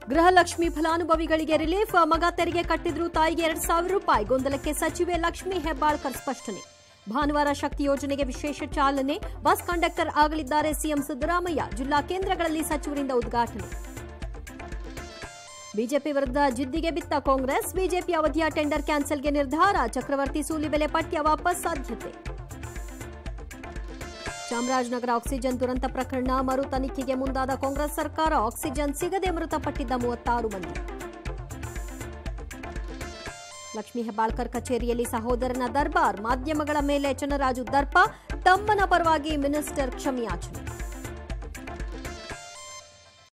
ಗೃಹಲಕ್ಷ್ಮಿ ಫಲಾನುಭವಿಗಳಿಗೆ ರಿಲೀಫ್ ಮಗ ತೆರಿಗೆ ಕಟ್ಟಿದ್ರು ತಾಯಿಗೆ ಎರಡ್ ಸಾವಿರ ರೂಪಾಯಿ ಗೊಂದಲಕ್ಕೆ ಸಚಿವೆ ಲಕ್ಷ್ಮಿ ಹೆಬ್ಬಾಳ್ಕರ್ ಸ್ಪಷ್ಟನೆ ಭಾನುವಾರ ಶಕ್ತಿ ಯೋಜನೆಗೆ ವಿಶೇಷ ಚಾಲನೆ ಬಸ್ ಕಂಡಕ್ಟರ್ ಆಗಲಿದ್ದಾರೆ ಸಿಎಂ ಸಿದ್ದರಾಮಯ್ಯ ಜಿಲ್ಲಾ ಕೇಂದ್ರಗಳಲ್ಲಿ ಸಚಿವರಿಂದ ಉದ್ಘಾಟನೆ ಬಿಜೆಪಿ ವಿರುದ್ಧ ಜಿದ್ದಿಗೆ ಬಿತ್ತ ಕಾಂಗ್ರೆಸ್ ಬಿಜೆಪಿ ಅವಧಿಯ ಟೆಂಡರ್ ಕ್ಯಾನ್ಸಲ್ಗೆ ನಿರ್ಧಾರ ಚಕ್ರವರ್ತಿ ಸೂಲಿಬೆಲೆ ಪಠ್ಯ ವಾಪಸ್ ಸಾಧ್ಯತೆ ಚಾಮರಾಜನಗರ ಆಕ್ಸಿಜನ್ ದುರಂತ ಪ್ರಕರಣ ಮರು ತನಿಖೆಗೆ ಮುಂದಾದ ಕಾಂಗ್ರೆಸ್ ಸರ್ಕಾರ ಆಕ್ಸಿಜನ್ ಸಿಗದೆ ಮೃತಪಟ್ಟಿದ್ದ ಮೂವತ್ತಾರು ಮಂದಿ ಲಕ್ಷ್ಮೀ ಹೆಬ್ಬಾಳ್ಕರ್ ಕಚೇರಿಯಲ್ಲಿ ಸಹೋದರನ ದರ್ಬಾರ್ ಮಾಧ್ಯಮಗಳ ಮೇಲೆ ಚನ್ನರಾಜು ದರ್ಪ ತಮ್ಮನ ಪರವಾಗಿ ಮಿನಿಸ್ಟರ್ ಕ್ಷಮೆಯಾಚನೆ